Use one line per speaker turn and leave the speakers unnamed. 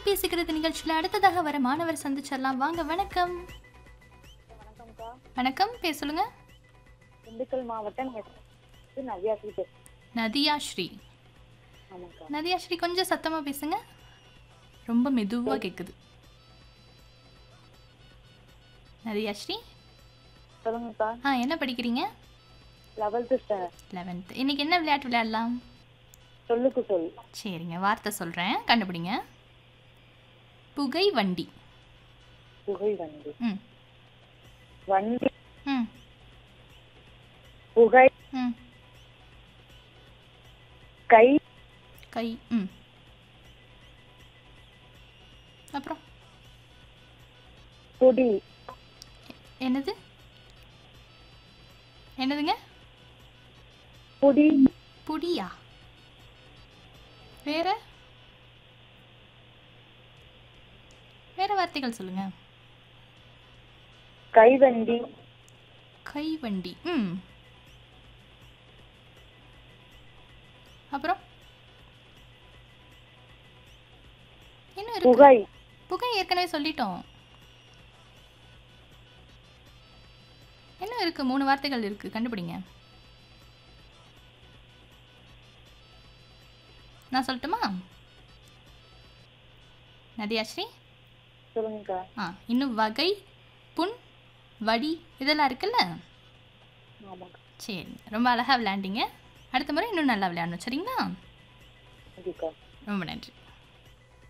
பேசுகிறது நிகழ்ச்சியில் அடுத்ததாக வர மாணவர் சந்திச்சிடலாம் வாங்க வணக்கம்
வணக்கம்க்கா
வணக்கம் பேர் சொல்லுங்க
திண்டுக்கல் மாவட்டம் இது நவ்யா ஸ்ரீ
நதியா ஸ்ரீ
ஆமாக்கா
நதியா ஸ்ரீ கொஞ்சம் சத்தமாக பேசுங்க ரொம்ப மெதுவாக கேட்குது நதியா ஸ்ரீ
சொல்லுங்கக்கா
ஆ என்ன படிக்கிறீங்க
லெவல்த்து ஸ்டாண்டர்ட்
லெவன்த்து இன்னைக்கு என்ன விளையாட்டு விளையாடலாம்
சொல்லுக்கு சொல்
சரிங்க வார்த்தை சொல்கிறேன் கண்டுபிடிங்க புகை வண்டி
புகை வண்டி
ம்
வண்டி
ம்
புகை
ம்
கை
கை ம் அப்புறம்
கொடி
என்னது என்னதுங்க
கொடி
புடியா வேற வேற வார்த்தைகள் சொல்லுங்க
கைவண்டி
கைவண்டி ம் அப்புறம் இன்னும் இருக்கு
புகை
புகை ஏற்கனவே சொல்லிட்டோம் இன்னும் இருக்கு மூணு வார்த்தைகள் இருக்கு கண்டுபிடிங்க நான் சொல்லட்டுமா நதியாஸ்ரீ
சொல்லுங்கக்கா
ஆ இன்னும் வகை புண் வடி இதெல்லாம் இருக்குல்ல
ஆமாக்கா
சரி ரொம்ப அழகாக விளையாண்டீங்க அடுத்த முறை இன்னும் நல்லா விளையாடணும் சரிங்களா
ஓகேக்கா
ரொம்ப நன்றி